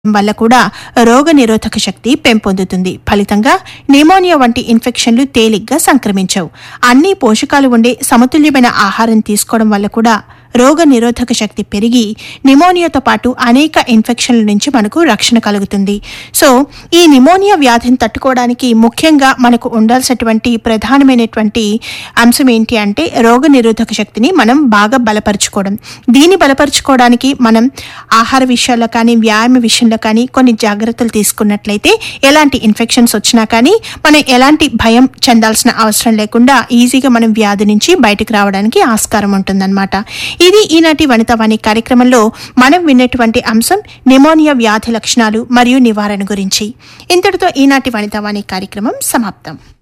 వల్ల కూడా రోగ నిరోధక శక్తి పెంపొందుతుంది ఫలితంగా నిమోనియా వంటి ఇన్ఫెక్షన్లు తేలిగ్గా సంక్రమించవు అన్ని పోషకాలు ఉండే సమతుల్యమైన ఆహారం తీసుకోవడం వల్ల కూడా రోగ నిరోధక శక్తి పెరిగి నిమోనియాతో పాటు అనేక ఇన్ఫెక్షన్ల నుంచి మనకు రక్షణ కలుగుతుంది సో ఈ నిమోనియా వ్యాధిని తట్టుకోవడానికి ముఖ్యంగా మనకు ఉండాల్సినటువంటి ప్రధానమైనటువంటి అంశం ఏంటి అంటే రోగ నిరోధక శక్తిని మనం బాగా బలపరుచుకోవడం దీన్ని బలపరుచుకోవడానికి మనం ఆహార విషయాల్లో కానీ వ్యాయామ విషయంలో కానీ కొన్ని జాగ్రత్తలు తీసుకున్నట్లయితే ఎలాంటి ఇన్ఫెక్షన్స్ వచ్చినా కానీ మనం ఎలాంటి భయం చెందాల్సిన అవసరం లేకుండా ఈజీగా మనం వ్యాధి నుంచి బయటకు రావడానికి ఆస్కారం ఉంటుందన్నమాట ఇది ఈనాటి వనితావాణి కార్యక్రమంలో మనం విన్నటువంటి అంశం నిమోనియా వ్యాధి లక్షణాలు మరియు నివారణ గురించి ఇంతటితో ఈనాటి వనితావాణి కార్యక్రమం సమాప్తం